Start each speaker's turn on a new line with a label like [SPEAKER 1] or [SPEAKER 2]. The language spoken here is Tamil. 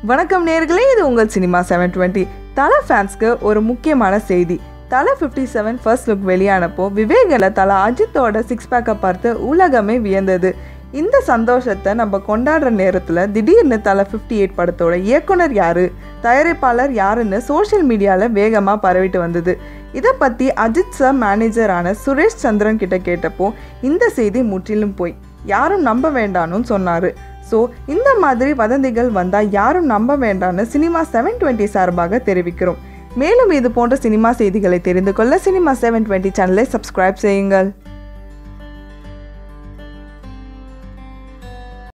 [SPEAKER 1] வணக்கம் நேர்களே இது உங்கள் சினிமா செவன் டுவெண்ட்டி தலை ஃபேன்ஸ்க்கு ஒரு முக்கியமான செய்தி Thala fifty seven first look வெளியானப்போ விவேகில் தலை அஜித்தோட சிக்ஸ் பேக்கை பார்த்து உலகமே வியந்தது இந்த சந்தோஷத்தை நம்ம கொண்டாடுற நேரத்தில் திடீர்னு தலை ஃபிஃப்டி எயிட் படத்தோட இயக்குனர் யாரு தயாரிப்பாளர் யாருன்னு சோஷியல் மீடியாவில் வேகமாக பரவிட்டு வந்தது இதை பற்றி அஜித் சார் மேனேஜரான சுரேஷ் சந்திரன் கிட்ட கேட்டப்போ இந்த செய்தி முற்றிலும் போய் யாரும் நம்ப வேண்டாம்னு சொன்னார் ஸோ இந்த மாதிரி வதந்திகள் வந்தால் யாரும் நம்ப வேண்டாம்னு சினிமா செவன் டுவெண்ட்டி சார்பாக தெரிவிக்கிறோம் மேலும் இது போன்ற சினிமா செய்திகளை தெரிந்து கொள்ள சினிமா செவன் டுவெண்ட்டி சேனலை சப்ஸ்கிரைப் செய்யுங்கள்